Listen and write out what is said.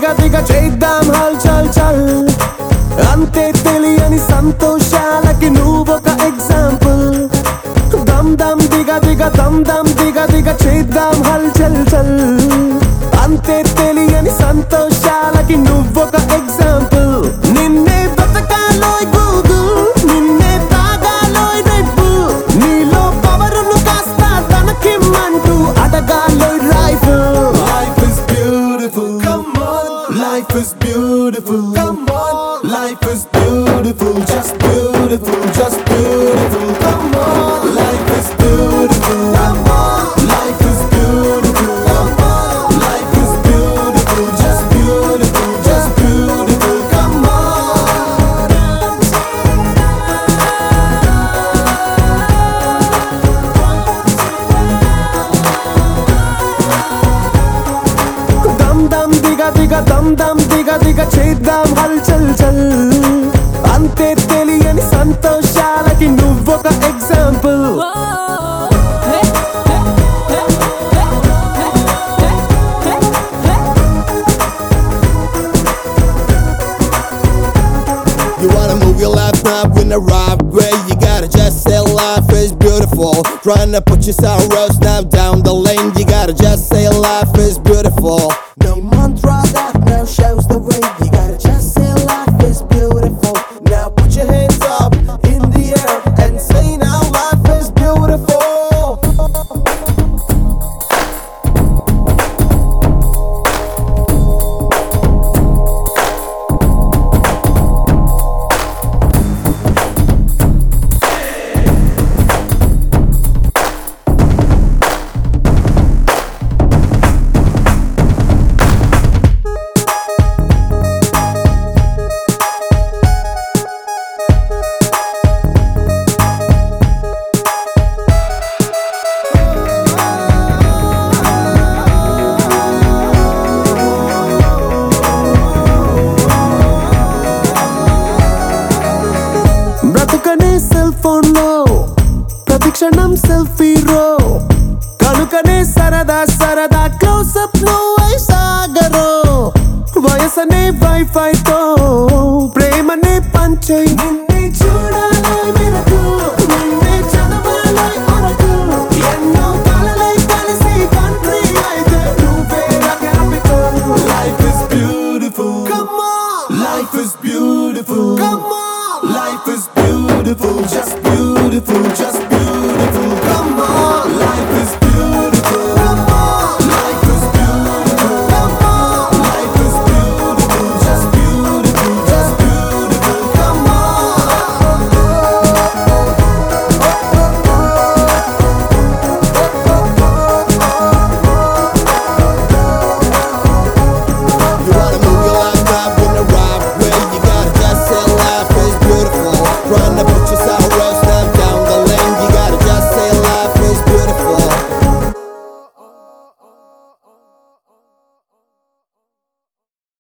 దిగ చేద్దాం హల్ చల్ చల్ అంతే తెలియని సంతోషాలకి నువ్వొక ఎగ్జాంపుల్ దమ్ దమ్ దిగ దిగ దమ్ దమ్ దిగ దిగ చేద్దాం హల్ చల్ చల్ అంతే తెలియని సంతోషాలకి నువ్వొక ఎగ్జాంపుల్ నిన్నే బతకాలోయ్ గూగుల్ నిన్నే తాగాలోయ్ రెప్పు నీలో పవరును కాస్త తనకిమ్మంటూ అడగాలోయ్ రైఫుల్ Life is beautiful. Come on. Life is beautiful. Come on. Life is beautiful. Just beautiful. Just beautiful. Come on. Life is beautiful. Come on. Life is beautiful. Come on. Life is beautiful. Just beautiful. Just beautiful. Come on. దమ్ దమ్ దిగ దిగ దమ్ దమ్ దిగ దిగ చేద్దాం హల్ చల్ చల్ అంతే తెలియని సంతోషాలకి నువ్వొక example You wanna move your left knob in the right way. You gotta just say life is beautiful. Trying to put yourself roast now down the lane. You gotta just say life is beautiful. No mantra that now shows the way. You gotta just say life is beautiful. Now put your hands up in the air and say now life is beautiful. బ్రతుకనే cell phone లో ప్రతిక్షణం సెల్ఫీరో కనుకనే సరదా సరదా closeup లో సాగరో వయసనే wifi తో ప్రేమనే పంచై నిన్నే చూడాలై మెరకు నిన్నే చదవాలై అరకు ఎన్నో కలలై కలిసి కంట్రీ అయితే నువ్వే నా capital. Life is beautiful. Come on, Life is beautiful. come on. Life is beautiful, just beautiful, just beautiful.